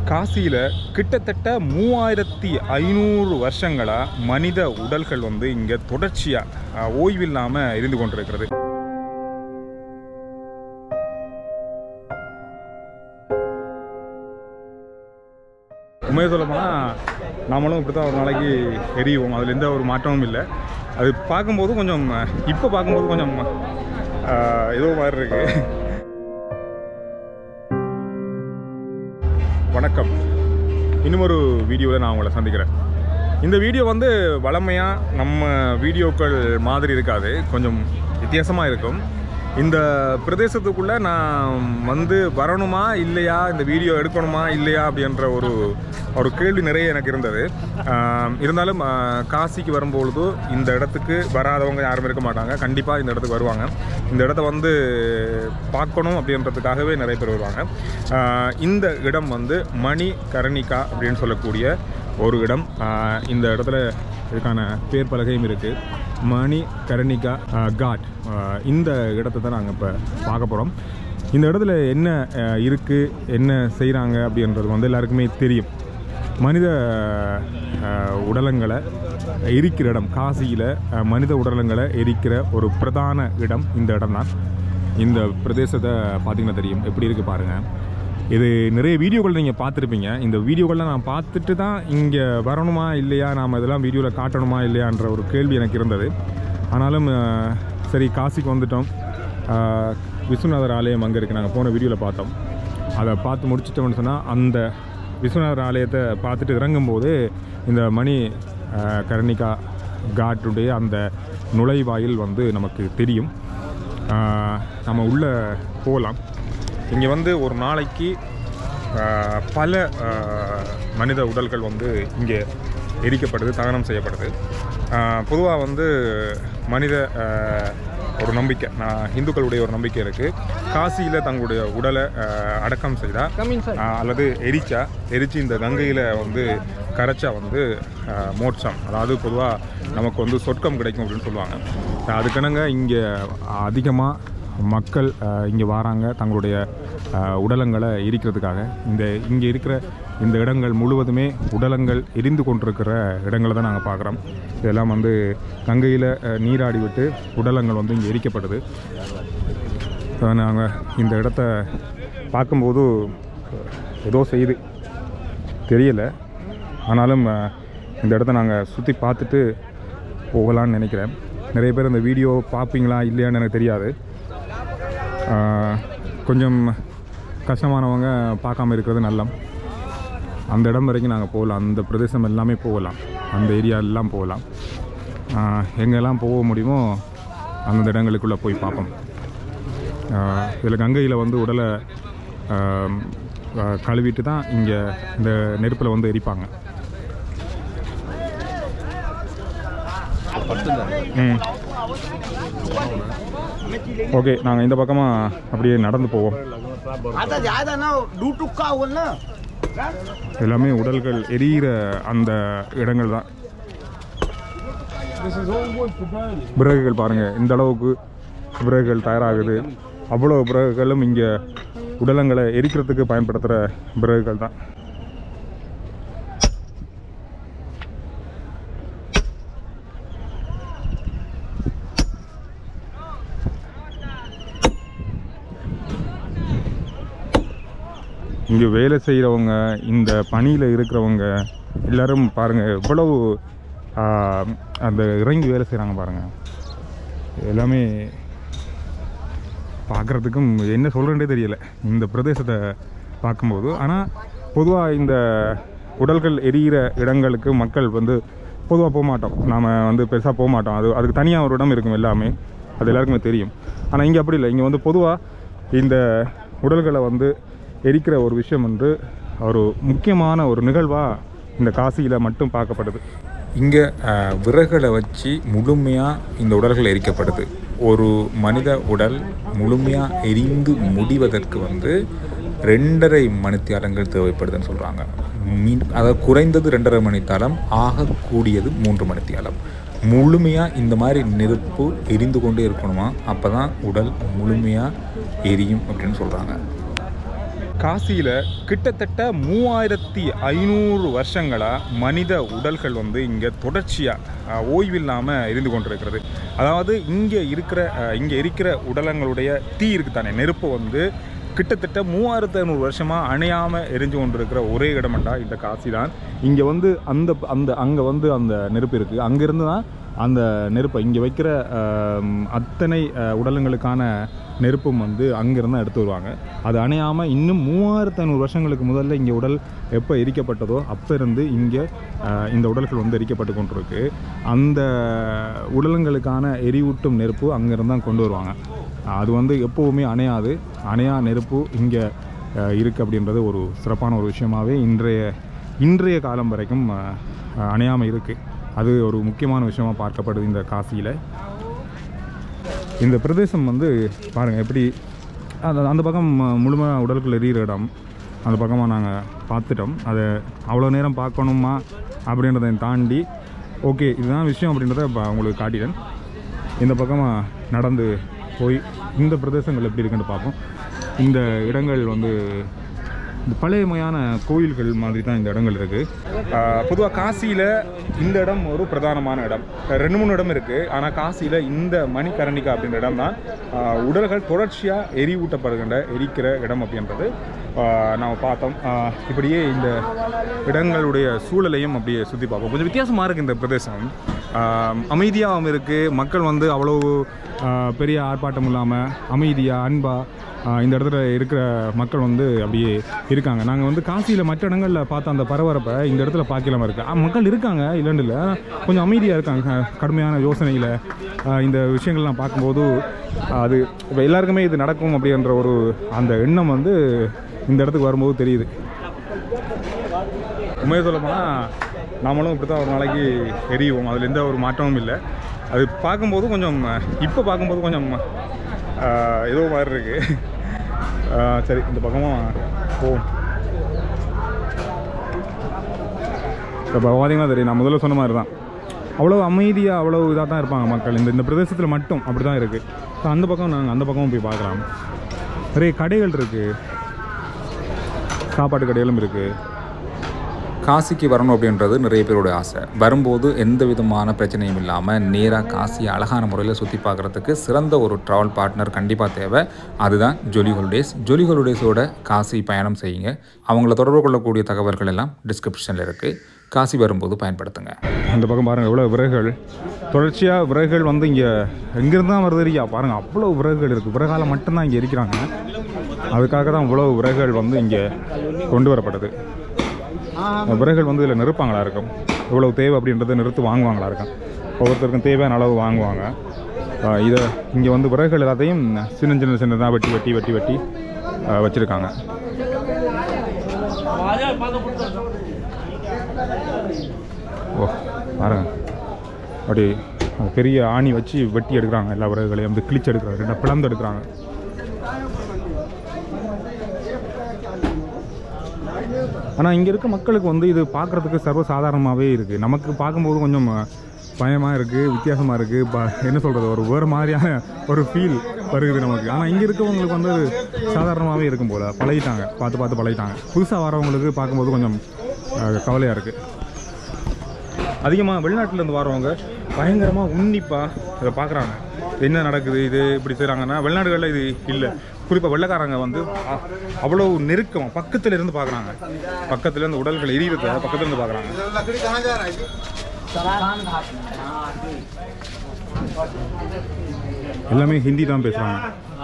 காசியில் கிட்டத்தட்ட மூவாயிரத்தி ஐநூறு வருஷங்களாக மனித உடல்கள் வந்து இங்கே தொடர்ச்சியாக ஓய்வில்லாமல் இருந்து கொண்டிருக்கிறது உண்மையை சொல்ல போனால் நாமளும் இப்படி தான் ஒரு நாளைக்கு எரியுவோம் அதில் எந்த ஒரு மாற்றமும் இல்லை அது பார்க்கும்போது கொஞ்சம் இப்போ பார்க்கும்போது கொஞ்சம் ஆஹ், ஏதோ மாதிரி இருக்கு வணக்கம் இன்னும் ஒரு வீடியோவில் நான் உங்களை சந்திக்கிறேன் இந்த வீடியோ வந்து வளமையாக நம்ம வீடியோக்கள் மாதிரி இருக்காது கொஞ்சம் வித்தியாசமாக இருக்கும் இந்த பிரதேசத்துக்குள்ளே நான் வந்து வரணுமா இல்லையா இந்த வீடியோ எடுக்கணுமா இல்லையா அப்படின்ற ஒரு ஒரு கேள்வி நிறைய எனக்கு இருந்தது ஆஹ் இருந்தாலும் ஆஹ் காசிக்கு வரும்பொழுது இந்த இடத்துக்கு வராதவங்க யாரும் இருக்க மாட்டாங்க கண்டிப்பாக இந்த இடத்துக்கு வருவாங்க இந்த இடத்த வந்து பார்க்கணும் அப்படின்றதுக்காகவே நிறைய பேர் வருவாங்க ஆஹ் இந்த இடம் வந்து மணி கரணிகா அப்படின்னு சொல்லக்கூடிய ஒரு இடம் ஆஹ் இந்த இடத்துல இதுக்கான பேர் பலகையும் இருக்குது மணி கரணிகா ஆஹ் காட் ஆஹ் இந்த இடத்த தான் நாங்கள் இப்போ பார்க்க போகிறோம் இந்த இடத்துல என்ன ஆஹ் இருக்குது என்ன செய்கிறாங்க அப்படின்றது வந்து எல்லாருக்குமே தெரியும் மனித ஆஹ், உடலங்களை எரிக்கிற இடம் காசியில் மனித உடலங்களை எரிக்கிற ஒரு பிரதான இடம் இந்த இடம் தான் இந்த பிரதேசத்தை பார்த்தீங்கன்னா தெரியும் எப்படி இருக்குது பாருங்கள் இது நிறைய வீடியோக்கள் நீங்கள் பார்த்துருப்பீங்க இந்த வீடியோக்கள்லாம் நான் பார்த்துட்டு தான் இங்கே வரணுமா இல்லையா நாம் இதெல்லாம் வீடியோவில் காட்டணுமா இல்லையான்ற ஒரு கேள்வி எனக்கு இருந்தது ஆனாலும் ஆஹ், சரி காசிக்கு வந்துட்டோம் ஆஹ், விஸ்வநாதர் ஆலயம் அங்கே இருக்குது நாங்கள் போன வீடியோவில் பார்த்தோம் அதை பார்த்து முடிச்சிட்டோம்னு சொன்னால் அந்த விஸ்வநாதர் ஆலயத்தை பார்த்துட்டு இறங்கும்போது இந்த மணி ஆஹ், கர்ணிகா காட்டுடைய அந்த நுழைவாயில் வந்து நமக்கு தெரியும் ஆஹ், நம்ம உள்ளே போகலாம் இங்கே வந்து ஒரு நாளைக்கு ஆஹ், பல ஆஹ், மனித உடல்கள் வந்து இங்கே எரிக்கப்படுது தகனம் செய்யப்படுது பொதுவாக வந்து மனித ஆஹ், ஒரு நம்பிக்கை நான் இந்துக்களுடைய ஒரு நம்பிக்கை இருக்குது காசியில் தங்களுடைய உடலை ஆஹ், அடக்கம் செய்தால் அல்லது எரிச்சா எரிச்சு இந்த கங்கையில் வந்து கரைச்சா வந்து ஆஹ், மோட்சம் அதாவது பொதுவாக நமக்கு வந்து சொர்க்கம் கிடைக்கும் அப்படின்னு சொல்லுவாங்க அதுக்கிணங்க இங்கே அதிகமாக மக்கள் இங்கே வராங்க தங்களுடைய அஹ், உடலங்களை எரிக்கிறதுக்காக இந்த இங்கே இருக்கிற இந்த இடங்கள் முழுவதுமே உடலங்கள் எரிந்து கொண்டிருக்கிற இடங்களை தான் நாங்கள் பார்க்குறோம் இதெல்லாம் வந்து கங்கையில் அஹ், நீராடி விட்டு உடலங்கள் வந்து இங்கே எரிக்கப்படுது நாங்கள் இந்த இடத்த பார்க்கும்போது ஏதோ செய்யுது தெரியல ஆனாலும் அஹ், இந்த இடத்த நாங்கள் சுற்றி பார்த்துட்டு போகலான்னு நினைக்கிறேன் நிறைய பேர் இந்த வீடியோ பார்ப்பீங்களா இல்லையான்னு எனக்கு தெரியாது ஆஹ், கொஞ்சம் கஷ்டமானவங்க பார்க்காம இருக்கிறது நல்லம் அந்த இடம் வரைக்கும் நாங்கள் போகலாம் அந்த பிரதேசம் எல்லாமே போகலாம் அந்த ஏரியா எல்லாம் போகலாம் ஆஹ், எங்கெல்லாம் போக முடியுமோ அந்த இடங்களுக்குள்ளே போய் பார்ப்போம் இதில் கங்கையில் வந்து உடலை ஆஹ், ஆஹ், கழுவிட்டு தான் இங்கே இந்த நெருப்பில் வந்து எரிப்பாங்க ம் ஓகே நாங்கள் இந்த பக்கமாக அப்படியே நடந்து போவோம் आता ज्यादा ना दू टुक्का होल ना எல்லாமே உடல்கள் எரியிற அந்த இடங்கள் தான் விறகுகள் பாருங்கள் இந்த அளவுக்கு விறகுகள் தயாராகுது அவ்வளோ விறகுகளும் இங்கே உடலங்களை எரிக்கிறதுக்கு பயன்படுத்துகிற விறகுகள் தான் இங்கே வேலை செய்கிறவங்க இந்த பணியில் இருக்கிறவங்க எல்லாரும் பாருங்கள் எவ்வளவு ஆஹ், அந்த இறங்கி வேலை செய்கிறாங்க பாருங்கள் எல்லாமே பார்க்குறதுக்கும் என்ன சொல்கிறேன்டே தெரியல இந்த பிரதேசத்தை பார்க்கும்போது ஆனால் பொதுவாக இந்த உடல்கள் எரியிற இடங்களுக்கு மக்கள் வந்து பொதுவாக போக மாட்டோம் நாம் வந்து பெருசாக போக மாட்டோம் அது அதுக்கு தனியாக ஒரு இடம் இருக்கும் எல்லாமே அது எல்லாருக்குமே தெரியும் ஆனால் இங்கே அப்படி இல்லை இங்கே வந்து பொதுவாக இந்த உடல்களை வந்து எரிக்கிற ஒரு விஷயம் வந்து ஒரு முக்கியமான ஒரு நிகழ்வாக இந்த காசியில் மட்டும் பார்க்கப்படுது இங்கே விறகுகளை வச்சு முழுமையாக இந்த உடல்கள் எரிக்கப்படுது ஒரு மனித உடல் முழுமையாக எரிந்து முடிவதற்கு வந்து ரெண்டரை மணித்தியாலங்கள் தேவைப்படுதுன்னு சொல்கிறாங்க மீன் அதாவது குறைந்தது ரெண்டரை மணித்தாலம் ஆகக்கூடியது மூன்று மணித்தியாலம் முழுமையாக இந்த மாதிரி நெருப்பு எரிந்து கொண்டே இருக்கணுமா அப்போ தான் உடல் முழுமையாக எரியும் அப்படின்னு சொல்கிறாங்க காசியில் கிட்டத்தட்ட மூவாயிரத்தி ஐநூறு வருஷங்களாக மனித உடல்கள் வந்து இங்கே தொடர்ச்சியாக ஓய்வில்லாமல் இருந்து கொண்டிருக்கிறது அதாவது இங்கே இருக்கிற இங்கே இருக்கிற உடலங்களுடைய தீ இருக்குது தானே நெருப்பு வந்து கிட்டத்தட்ட மூவாயிரத்து ஐநூறு வருஷமாக அணையாமல் எரிஞ்சு கொண்டிருக்கிற ஒரே இடமண்டா இந்த காசி தான் இங்கே வந்து அந்த அந்த அங்கே வந்து அந்த நெருப்பு இருக்குது அங்கேருந்து தான் அந்த நெருப்பை இங்கே வைக்கிற ஆம், அத்தனை அஹ், உடலங்களுக்கான நெருப்பும் வந்து அங்கேருந்து தான் எடுத்து வருவாங்க அது அணையாமல் இன்னும் மூவாயிரத்து ஐநூறு வருஷங்களுக்கு முதல்ல இங்கே உடல் எப்போ எரிக்கப்பட்டதோ அப்போ இருந்து இங்கே அஹ், இந்த உடல்கள் வந்து எரிக்கப்பட்டு கொண்டிருக்கு அந்த உடலங்களுக்கான எரிவூட்டும் நெருப்பு அங்கேருந்து தான் கொண்டு வருவாங்க அது வந்து எப்போவுமே அணையாது அணையா நெருப்பு இங்கே இருக்குது அப்படின்றது ஒரு சிறப்பான ஒரு விஷயமாகவே இன்றைய இன்றைய காலம் வரைக்கும் அணையாமல் இருக்குது அது ஒரு முக்கியமான விஷயமா பார்க்கப்படுது இந்த காசியில் இந்த பிரதேசம் வந்து பாருங்கள் எப்படி அந்த அந்த பக்கம் முழுமையாக உடலுக்குள்ள எரியிற இடம் அந்த பக்கமாக நாங்கள் பார்த்துட்டோம் அதை அவ்வளோ நேரம் பார்க்கணுமா அப்படின்றதை தாண்டி ஓகே இதுதான் விஷயம் அப்படின்றத இப்போ உங்களுக்கு காட்டிட்டேன் இந்த பக்கமாக நடந்து போய் இந்த பிரதேசங்கள் எப்படி இருக்குன்னு பார்ப்போம் இந்த இடங்கள் வந்து இந்த பழையமையான கோயில்கள் மாதிரி தான் இந்த இடங்கள் இருக்குது பொதுவாக காசியில் இந்த இடம் ஒரு பிரதானமான இடம் ரெண்டு மூணு இடம் இருக்குது ஆனால் காசியில் இந்த மணிகரணிகா அப்படின்ற இடம் தான் ஆஹ், உடல்கள் தொடர்ச்சியாக எரிவூட்டப்படுகின்ற எரிக்கிற இடம் அப்படின்றது ஆஹ், நாம் பார்த்தோம் ஆஹ், இப்படியே இந்த இடங்களுடைய சூழலையும் அப்படியே சுற்றி பார்ப்போம் கொஞ்சம் வித்தியாசமாக இருக்குது இந்த பிரதேசம் ஆஹ், அமைதியாகவும் இருக்குது மக்கள் வந்து அவ்வளோ ஆஹ், பெரிய ஆர்ப்பாட்டம் இல்லாமல் அமைதியாக அன்பாக ஆஹ் இந்த இடத்துல இருக்கிற மக்கள் வந்து அப்படியே இருக்காங்க நாங்கள் வந்து காசியில் மற்ற இடங்களில் பார்த்த அந்த பரபரப்பை இந்த இடத்துல பார்க்கலாம இருக்கு ஆ, மக்கள் இருக்காங்க இல்லைன்னு இல்லை ஆனா கொஞ்சம் அமைதியாக இருக்காங்க க- கடுமையான யோசனையில் இந்த விஷயங்கள்லாம் பார்க்கும்போது ஆஹ் அது இப்போ எல்லாருக்குமே இது நடக்கும் அப்படின்ற ஒரு அந்த எண்ணம் வந்து இந்த இடத்துக்கு வரும்போது தெரியுது உண்மையை சொல்ல போனால் நாமளும் இப்படி தான் ஒரு நாளைக்கு எரியுவோம் அதில் எந்த ஒரு மாற்றமும் இல்லை அது பார்க்கும்போது கொஞ்சம் இப்போ பார்க்கும்போது கொஞ்சம் ஆஹ், ஏதோ மாதிரி இருக்கு ஆஹ், சரி இந்த பக்கமாக போவோம் இப்போ பார்த்தீங்கன்னா தெரியும் நான் முதல்ல சொன்ன மாதிரி தான் அவ்வளோ அமைதியாக அவ்வளோ இதாக தான் இருப்பாங்க மக்கள் இந்த இந்த பிரதேசத்தில் மட்டும் அப்படி தான் இருக்குது ஸோ அந்த பக்கம் நாங்கள் அந்த பக்கமும் போய் பார்க்கலாம் நிறைய கடைகள் இருக்குது சாப்பாட்டு கடைகளும் இருக்குது காசிக்கு வரணும் அப்படின்றது நிறைய பேரோட ஆசை வரும்போது எந்த விதமான பிரச்சனையும் இல்லாமல் நேராக காசியை அழகான முறையில் சுற்றி பார்க்குறதுக்கு சிறந்த ஒரு ட்ராவல் பார்ட்னர் கண்டிப்பாக தேவை அதுதான் ஜொலி ஹாலிடேஸ் ஜொலி ஹாலிடேஸோட காசி பயணம் செய்யுங்க அவங்கள தொடர்பு கொள்ளக்கூடிய தகவல்கள் எல்லாம் டிஸ்கிரிப்ஷனில் இருக்குது காசி வரும்போது பயன்படுத்துங்க அந்த பக்கம் பாருங்கள் எவ்வளோ விறகுகள் தொடர்ச்சியாக விறகுகள் வந்து இங்கே எங்கேருந்து தான் வருது இல்லையா பாருங்கள் அவ்வளோ விறகுகள் இருக்குது விறகால மட்டும்தான் இங்கே எரிக்கிறாங்க அதுக்காக தான் இவ்வளோ விறகுகள் வந்து இங்கே கொண்டு வரப்படுது விறகுகள் வந்து இதில் நிறுப்பாங்களா இருக்கும் இவ்வளவு தேவை அப்படின்றத நிறுத்து வாங்குவாங்களா இருக்கும் ஒவ்வொருத்தருக்கும் தேவையான அளவு வாங்குவாங்க ஆஹ் இதை இங்கே வந்து விறகுகள் எல்லாத்தையும் சின்ன சின்ன சின்னதாக வெட்டி வெட்டி வெட்டி வெட்டி ஆஹ் வச்சிருக்காங்க ஓ பாருங்க அப்படி அந்த பெரிய ஆணி வச்சு வெட்டி எடுக்கிறாங்க எல்லா விறகுகளையும் வந்து கிழிச்சு எடுக்கிறாங்க ரெண்டா பிளந்து எடுக்கிறாங்க ஆனால் இங்கே இருக்க மக்களுக்கு வந்து இது பார்க்குறதுக்கு சர்வசாதாரணமாகவே இருக்குது நமக்கு பார்க்கும்போது கொஞ்சம் பயமாக இருக்குது வித்தியாசமாக இருக்குது ப என்ன சொல்கிறது ஒரு வேறு மாதிரியான ஒரு ஃபீல் வருகுது நமக்கு ஆனால் இங்கே இருக்கவங்களுக்கு வந்து சாதாரணமாகவே இருக்கும் போல் பழகிட்டாங்க பார்த்து பார்த்து பழகிட்டாங்க புதுசாக வரவங்களுக்கு பார்க்கும்போது கொஞ்சம் கவலையாக இருக்குது அதிகமாக வெளிநாட்டிலேருந்து வரவங்க பயங்கரமாக உன்னிப்பாக இதை பார்க்குறாங்க என்ன நடக்குது இது இப்படி செய்கிறாங்கன்னா வெளிநாடுகளில் இது இல்லை குறிப்பாக வெள்ளைக்காரங்க வந்து அ- அவ்வளோ நெருக்கம் பக்கத்துல இருந்து பார்க்குறாங்க பக்கத்துல இருந்து உடல்கள் எரியறத பக்கத்துல இருந்து பார்க்குறாங்க लकड़ी कहाँ जा रहा है जी எல்லாமே ஹிந்தி தான் பேசுகிறாங்க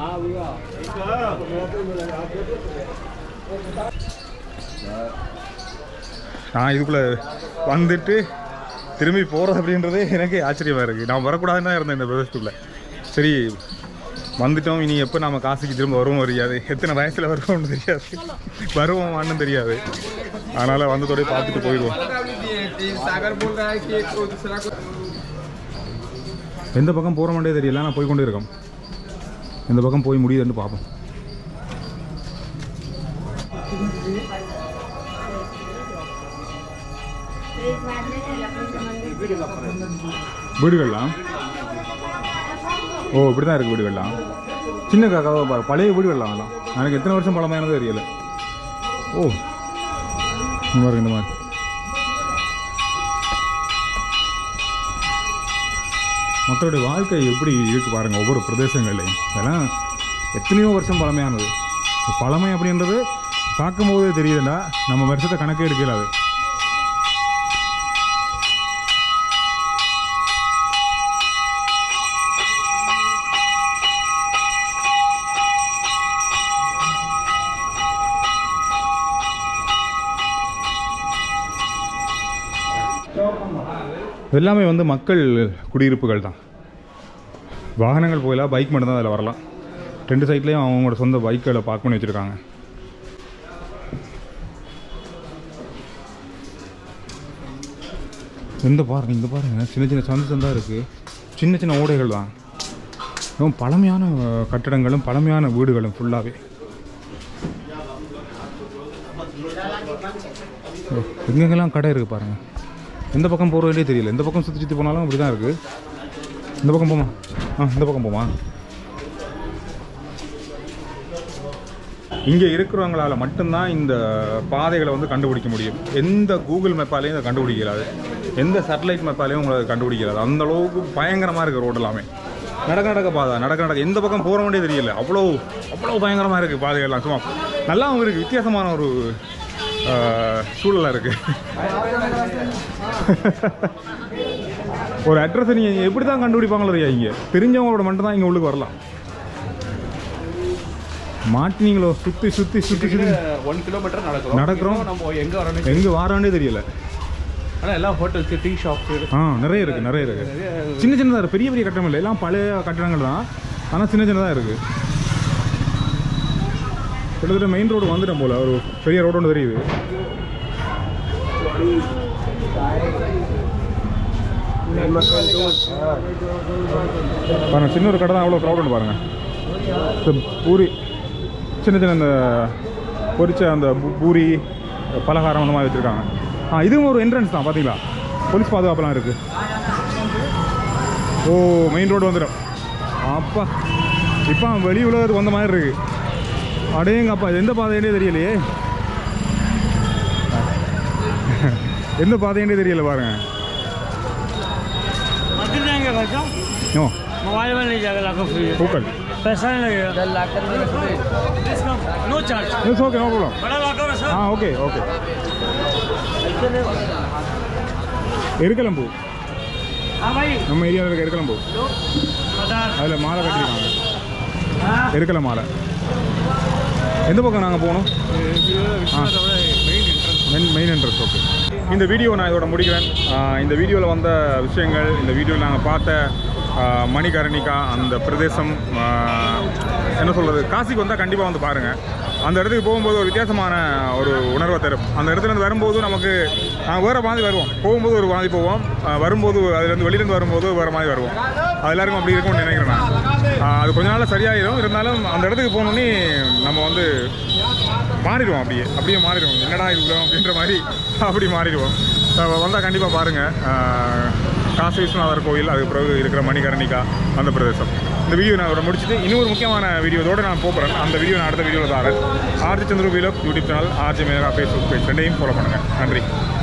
நான் இதுக்குள்ளே வந்துட்டு திரும்பி போகிறது அப்படின்றதே எனக்கே ஆச்சரியமாக இருக்குது நான் வரக்கூடாதுன்னு தான் இருந்தேன் இந்த பிரதேசத்துக்குள்ளே சரி வந்துட்டோம் இனி எப்போ நாம காசுக்கு திரும்ப வருவோம் தெரியாது எத்தனை வயசில் வருவோம்னு தெரியாது வருவோமான்னு தெரியாது அதனால் வந்ததோடய பார்த்துட்டு போயிடுவோம் सागर बोल रहा है कि एक दूसरा को எந்த பக்கம் போகிற மாட்டே தெரியல நான் போய் கொண்டே இருக்கோம் எந்த பக்கம் போய் முடியுதுன்னு பார்ப்போம் வீடுகள்லாம் ஓ இப்படி தான் இருக்குது வீடுகள்லாம் சின்ன காக்காவை பாரு பழைய வீடுகள்லாம் அதெல்லாம் எனக்கு எத்தனை வருஷம் பழமையானது தெரியல ஓ இந்த மாதிரி இந்த மாதிரி மக்களுடைய வாழ்க்கை எப்படி இருக்கு பாருங்க ஒவ்வொரு பிரதேசங்கள்லையும் இதெல்லாம் எத்தனையோ வருஷம் பழமையானது இந்த பழமை அப்படின்றது பார்க்கும்போதே தெரியுதுண்டா நம்ம வருஷத்தை கணக்கே எடுக்கல அது எல்லாமே வந்து மக்கள் குடியிருப்புகள் தான் வாகனங்கள் போயில பைக் மட்டும்தான் அதில் வரலாம் ரெண்டு சைட்லேயும் அவங்களோட சொந்த பைக்குகளை பார்க் பண்ணி வச்சுருக்காங்க இந்த பாருங்க இந்த பாருங்க சின்ன சின்ன சந்து சந்தாக இருக்குது சின்ன சின்ன ஓடைகள் தான் ரொம்ப பழமையான அஹ், கட்டடங்களும் பழமையான வீடுகளும் ஃபுல்லாகவே எங்கெங்கெல்லாம் கடை இருக்குது பாருங்கள் எந்த பக்கம் போகிற வேண்டியே தெரியல எந்த பக்கம் சுற்றி சுற்றி போனாலும் அப்படி தான் இருக்குது இந்த பக்கம் போமா ஆ இந்த பக்கம் போமா இங்கே இருக்கிறவங்களால மட்டும்தான் இந்த பாதைகளை வந்து கண்டுபிடிக்க முடியும் எந்த கூகுள் மேப்பாலையும் இதை கண்டுபிடிக்கலாது எந்த சேட்டலைட் மேப்பாலையும் உங்களை கண்டுபிடிக்கலாது அந்த அளவுக்கு பயங்கரமாக இருக்குது ரோடு எல்லாமே நடக்க நடக்க பாதை நடக்க நடக்க எந்த பக்கம் போகிற வேண்டியே தெரியல அவ்வளோ அவ்வளோ பயங்கரமாக இருக்குது பாதைகள்லாம் சும்மா நல்லாவும் இருக்குது வித்தியாசமான ஒரு சூழலாக இருக்குது ஒரு அட்ரஸை நீங்கள் எப்படி தான் கண்டுபிடிப்பாங்களோ ஐயா இங்கே தெரிஞ்சவங்களோட மட்டும் தான் இங்கே உள்ளுக்கு வரலாம் மாட்டினீங்களோ சுற்றி சுற்றி சுற்றி சுற்றி ஒன் கிலோமீட்டர் நடக்கிறோம் நடக்கிறோம். இன்னும் நம்ம எங்க வரணும் எங்கே வாரானே தெரியல ஆனா எல்லா ஹோட்டல்ஸ் டீ ஷாப்ஸ் ஆ நிறைய இருக்குது நிறைய இருக்குது சின்ன சின்னதாக இருக்குது பெரிய பெரிய கட்டடம் இல்லை எல்லாம் பழைய கட்டடங்கள் தான் ஆனால் சின்ன சின்னதாக இருக்குது கிட்டத்தட்ட மெயின் ரோடு வந்துட்டோம் போல ஒரு பெரிய ரோடு ஒன்று தெரியுது பாருங்க சின்ன ஒரு கடை தான் அவ்வளோ க்ரௌட் பாருங்க இந்த பூரி சின்ன சின்ன இந்த பொரிச்ச அந்த பூ- பூரி பலகாரம் அந்த மாதிரி வச்சுருக்காங்க ஆ இதுவும் ஒரு என்ட்ரன்ஸ் தான் பார்த்தீங்களா போலீஸ் பாதுகாப்புலாம் இருக்குது ஓ மெயின் ரோடு வந்துடும் அப்பா இப்போ வெளி உலகத்துக்கு வந்த மாதிரி இருக்கு அடேங்கப்பா இது எந்த பாதைன்னே தெரியலையே எந்த பாதைன்னே தெரியல பாருங்க कितने आएंगे खर्चा நோ मोबाइल में नहीं जाएगा लाखों फ्री है பூக்கள் पैसा नहीं लगेगा discount no charge it's okay no problem बड़ा लाखों में ஆ ஓகே ஓகே எருக்கலம்பூ हाँ भाई நம்ம ஏரியாவில் இருக்க எருக்கலம்பூ पचास அதில் மாலை கட்டியிருக்காங்க எருக்கல மாலை எந்த பக்கம் நாங்கள் போகணும் மெயின் மெயின் என்ட்ரன்ஸ் ஓகே இந்த வீடியோ நான் இதோட முடிக்கிறேன் ஆஹ் இந்த வீடியோவில் வந்த விஷயங்கள் இந்த வீடியோவில் நாங்கள் பார்த்த ஆஹ் மணிகர்ணிகா அந்த பிரதேசம் ஆஹ் என்ன சொல்கிறது காசிக்கு வந்தால் கண்டிப்பாக வந்து பாருங்கள் அந்த இடத்துக்கு போகும்போது ஒரு வித்தியாசமான ஒரு உணர்வை தரும் அந்த இடத்துல இருந்து வரும்போது நமக்கு நாங்கள் வேறு மாதிரி வருவோம் போகும்போது ஒரு மாதிரி போவோம் ஆஹ் வரும்போது அதுலேருந்து வெளியிலேருந்து வரும்போது வேறு மாதிரி வருவோம் அது எல்லாருக்கும் அப்படி இருக்கும்னு நினைக்கிறேன் நான் ஆஹ் அது கொஞ்ச நாளில் சரியாயிடும் இருந்தாலும் அந்த இடத்துக்கு போனோன்னே நம்ம வந்து மாறிடுவோம் அப்படியே அப்படியே மாறிடுவோம் என்னடா இது உலகம் அப்படின்ற மாதிரி அப்படி மாறிடுவோம் வந்தால் கண்டிப்பாக பாருங்கள் காசி விஸ்வநாதர் கோயில் அதுக்கு பிறகு இருக்கிற மணிகரணிகா அந்த பிரதேசம் இந்த வீடியோ நான் இதோட முடிச்சுட்டு இன்னொரு முக்கியமான வீடியோதோடு நான் போகிறேன் அந்த வீடியோ நான் அடுத்த வீடியோவில் தரேன் R G Chandra vlog YouTube channel R G Megha Facebook page ரெண்டையும் ஃபாலோ பண்ணுங்கள் நன்றி